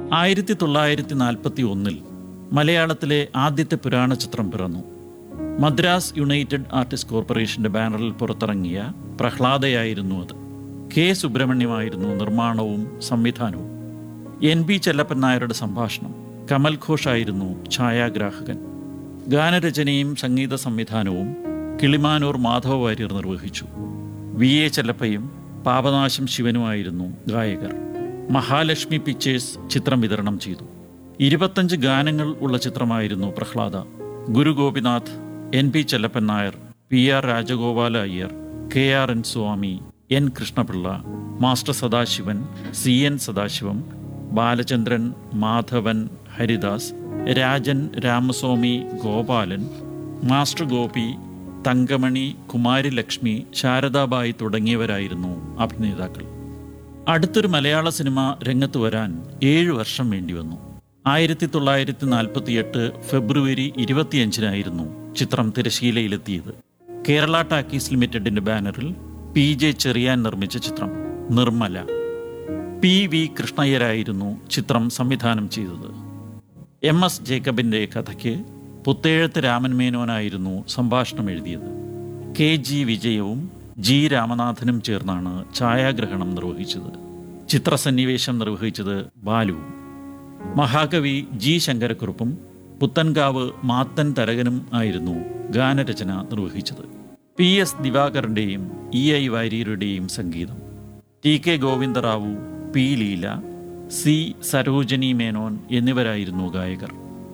ആയിരത്തി തൊള്ളായിരത്തി നാൽപ്പത്തി ഒന്നിൽ മലയാളത്തിലെ ആദ്യത്തെ പുരാണ ചിത്രം പിറന്നു മദ്രാസ് യുണൈറ്റഡ് ആർട്ടിസ്റ്റ് കോർപ്പറേഷന്റെ ബാനറിൽ പുറത്തിറങ്ങിയ പ്രഹ്ലാദയായിരുന്നു അത് കെ സുബ്രഹ്മണ്യമായിരുന്നു നിർമ്മാണവും സംവിധാനവും എൻ ബി ചെല്ലപ്പൻ നായരുടെ സംഭാഷണം കമൽ ഘോഷായിരുന്നു ഛായാഗ്രാഹകൻ ഗാനരചനയും സംഗീത സംവിധാനവും കിളിമാനൂർ മാധവ വാര്യർ നിർവഹിച്ചു വി എ ചെല്ലപ്പയും പാപനാശം ശിവനുമായിരുന്നു ഗായകർ മഹാലക്ഷ്മി പിക്ചേഴ്സ് ചിത്രം വിതരണം ചെയ്തു ഇരുപത്തഞ്ച് ഗാനങ്ങൾ ഉള്ള ചിത്രമായിരുന്നു Prahlada Guru Gopinath N P Chellappan Nair P R Rajagopala Iyer K R N Swami N Krishnapillai master Sadasivan C N Sadasivam Balachandran Madhavan Haridas Rajan Ramaswamy Gopalan master Gopi Thankamani Kumari Lakshmi Saradabai തുടങ്ങിയവരായിരുന്നു അഭിനേതാക്കൾ അടുത്തൊരു മലയാള സിനിമ രംഗത്ത് വരാൻ ഏഴു വർഷം വേണ്ടിവന്നു ആയിരത്തി തൊള്ളായിരത്തി നാൽപ്പത്തി എട്ട് ഫെബ്രുവരി ഇരുപത്തിയഞ്ചിനായിരുന്നു ചിത്രം തിരശീലയിലെത്തിയത് കേരള ടാക്കീസ് ലിമിറ്റഡിന്റെ ബാനറിൽ പി ജെ ചെറിയാൻ നിർമ്മിച്ച ചിത്രം നിർമ്മല പി വി കൃഷ്ണയ്യരായിരുന്നു ചിത്രം സംവിധാനം ചെയ്തത് എം എസ് ജേക്കബിന്റെ കഥയ്ക്ക് പുത്തേഴത്ത് രാമൻ മേനോനായിരുന്നു സംഭാഷണം എഴുതിയത് കെ ജി വിജയവും ജി രാമനാഥനും ചേർന്നാണ് ഛായാഗ്രഹണം നിർവഹിച്ചത് ചിത്രസന്നിവേശം നിർവഹിച്ചത് ബാലുവും മഹാകവി ജി ശങ്കരക്കുറുപ്പും പുത്തൻകാവ് മാത്തൻ തരകനും ആയിരുന്നു ഗാനരചന നിർവഹിച്ചത് പി എസ് ദിവാകറിൻ്റെയും ഇ ഐ വാര്യരുടെയും സംഗീതം T K Govindarao P Leela C Sarojini Menon എന്നിവരായിരുന്നു ഗായകർ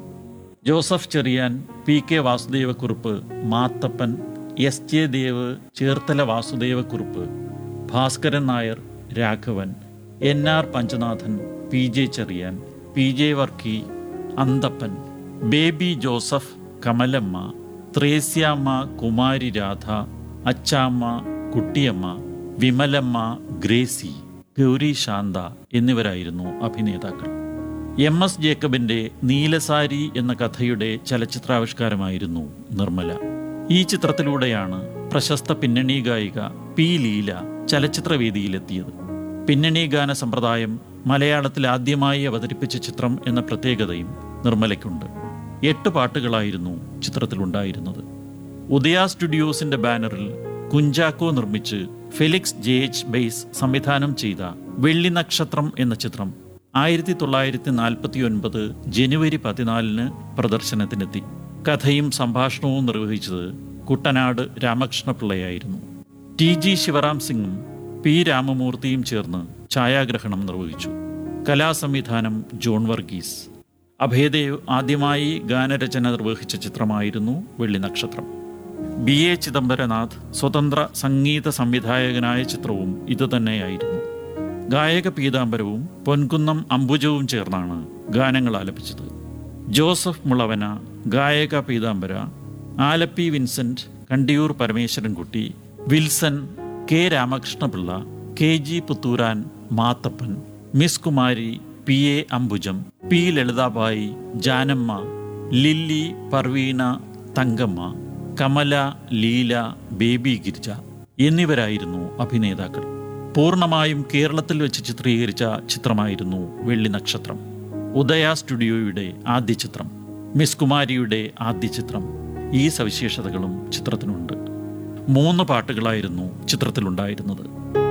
Joseph Cherian P K Vasudevakurup Mathappan S J Dev Cherthala Vasudevakurup Bhaskaran Nair Raghavan N R Panchanathan P J Cherian P J Varkey Anthappan Baby Joseph Kamalamma Threesiamma Kumari Radha Achamma Kuttiyamma Vimalamma Gracy Gauri Shantha എന്നിവരായിരുന്നു അഭിനേതാക്കൾ എം എസ് ജേക്കബിന്റെ നീലസാരി എന്ന കഥയുടെ ചലച്ചിത്രാവിഷ്കാരമായിരുന്നു നിർമ്മല ഈ ചിത്രത്തിലൂടെയാണ് പ്രശസ്ത പിന്നണി ഗായിക പി ലീല ചലച്ചിത്രവേദിയിലെത്തിയത് പിന്നണി ഗാന സമ്പ്രദായം മലയാളത്തിൽ ആദ്യമായി അവതരിപ്പിച്ച ചിത്രം എന്ന പ്രത്യേകതയും നിർമ്മലയ്ക്കുണ്ട് എട്ട് പാട്ടുകളായിരുന്നു ചിത്രത്തിലുണ്ടായിരുന്നത് ഉദയ സ്റ്റുഡിയോസിന്റെ ബാനറിൽ കുഞ്ചാക്കോ നിർമ്മിച്ച് ഫെലിക്സ് ജെ എച്ച് ബെയ്സ് സംവിധാനം ചെയ്ത വെള്ളി നക്ഷത്രം എന്ന ചിത്രം ആയിരത്തി തൊള്ളായിരത്തി നാൽപ്പത്തി ഒൻപത് ജനുവരി പതിനാലിന് പ്രദർശനത്തിനെത്തി കഥയും സംഭാഷണവും നിർവഹിച്ചത് കുട്ടനാട് രാമകൃഷ്ണപിള്ളയായിരുന്നു ടി ജി ശിവറാം സിംഗും പി രാമമൂർത്തിയും ചേർന്ന് ഛായാഗ്രഹണം നിർവഹിച്ചു കലാസംവിധാനം ജോൺ വർഗീസ് അഭേദേവ് ആദ്യമായി ഗാനരചന നിർവഹിച്ച ചിത്രമായിരുന്നു വെള്ളി നക്ഷത്രം ബി എ ചിദംബരനാഥ് സ്വതന്ത്ര സംഗീത സംവിധായകനായ ചിത്രവും ഇതുതന്നെയായിരുന്നു ഗായക പീതാംബരവും പൊൻകുന്നം അംബുജവും ചേർന്നാണ് ഗാനങ്ങൾ ആലപിച്ചത് Joseph Mulavana Gayaka Peethambara Alleppey Vincent Kandiyoor Parameswarankutty Wilson K Ramakrishnapillai K G Puthooran Mathappan miss Kumari P A Ambujam P Lalithabai Janamma Lilly Parveena Thankamma Kamala Leela Baby Girija എന്നിവരായിരുന്നു അഭിനേതാക്കൾ പൂർണ്ണമായും കേരളത്തിൽ വെച്ച് ചിത്രീകരിച്ച ചിത്രമായിരുന്നു വെള്ളി നക്ഷത്രം ഉദയ സ്റ്റുഡിയോയുടെ ആദ്യ ചിത്രം മിസ് കുമാരിയുടെ ആദ്യ ചിത്രം ഈ സവിശേഷതകളും ചിത്രത്തിനുണ്ട് മൂന്ന് പാട്ടുകളായിരുന്നു ചിത്രത്തിലുണ്ടായിരുന്നത്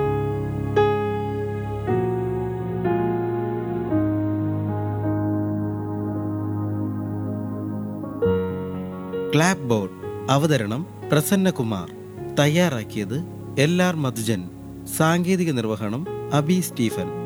ക്ലാപ്പ് ബോർഡ് അവതരണം പ്രസന്നകുമാർ തയ്യാറാക്കിയത് എൽ ആർ മധുജൻ സാങ്കേതിക നിർവഹണം അബി സ്റ്റീഫൻ